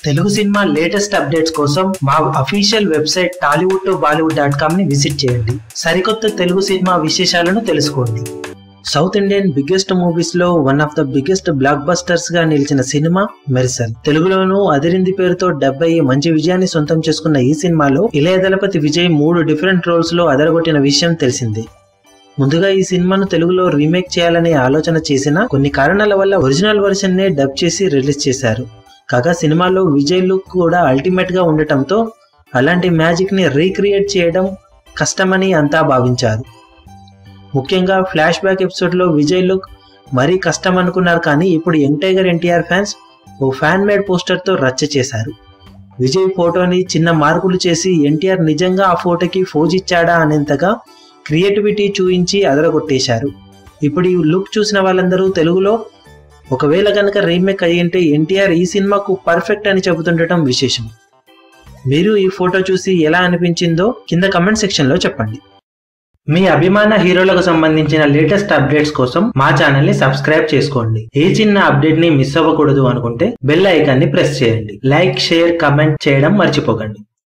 Telugu cinema latest updates కోసం మా official website Tollywood to Bollywood dot com ని విజిట్ చేయండి సరికొత్త తెలుగు సినిమా విశేషాలను తెలుసుకోండి సౌత్ ఇండియన్ బిగ్గెస్ట్ మూవీస్ లో one of the biggest blockbusters గా నిలిచిన సినిమా మెర్సల్ తెలుగులోనూ అదిరింది పేరుతో డెబ్బై మంచి విజయాన్ని సొంతం చేసుకున్న ఈ సినిమాలో ఇళయ దళపతి విజయ్ మూడు డిఫరెంట్ రోల్స్ లో అదరగొట్టిన విషయం తెలిసిందే ముందుగా ఈ సినిమాను తెలుగులో రీమేక్ చేయాలనే ఆలోచన చేసిన కొన్ని కారణాల వల్ల ఒరిజినల్ వర్షన్ నే డబ్ చేసి రిలీజ్ చేశారు కాగా సినిమాలో విజయ్ లుక్ కూడా అల్టిమేట్ గా ఉండటంతో అలాంటి మ్యాజిక్ ని రీక్రియేట్ చేయడం కష్టమని అంతా భావించారు ముఖ్యంగా ఫ్లాష్ బ్యాక్ ఎపిసోడ్ లో విజయ్ లుక్ మరీ కష్టం అనుకున్నారు కానీ ఇప్పుడు యంగ్ టైగర్ ఎన్టీఆర్ ఫ్యాన్స్ ఓ ఫ్యాన్ మేడ్ పోస్టర్ తో రచ్చ చేశారు విజయ్ ఫోటోని చిన్న మార్పులు చేసి ఎన్టీఆర్ నిజంగా ఆ ఫోటోకి ఫోజ్ ఇచ్చాడా అనేంతగా క్రియేటివిటీ చూయించి అదరగొట్టేశారు ఇప్పుడు ఈ లుక్ చూసిన వాళ్ళందరూ తెలుగులో ఒకవేళ కనుక రీమేక్ అయ్యింటే ఎన్టీఆర్ ఈ సినిమాకు పర్ఫెక్ట్ అని చెబుతుండటం విశేషం మీరు ఈ ఫోటో చూసి ఎలా అనిపించిందో కింద కమెంట్ సెక్షన్ లో చెప్పండి మీ అభిమాన హీరోలకు సంబంధించిన లేటెస్ట్ అప్డేట్స్ కోసం మా ఛానల్ ని సబ్స్క్రైబ్ చేసుకోండి ఏ చిన్న అప్డేట్ ని మిస్ అవ్వకూడదు అనుకుంటే బెల్ ఐకాన్ ని ప్రెస్ చేయండి లైక్ షేర్ కమెంట్ చేయడం మర్చిపోకండి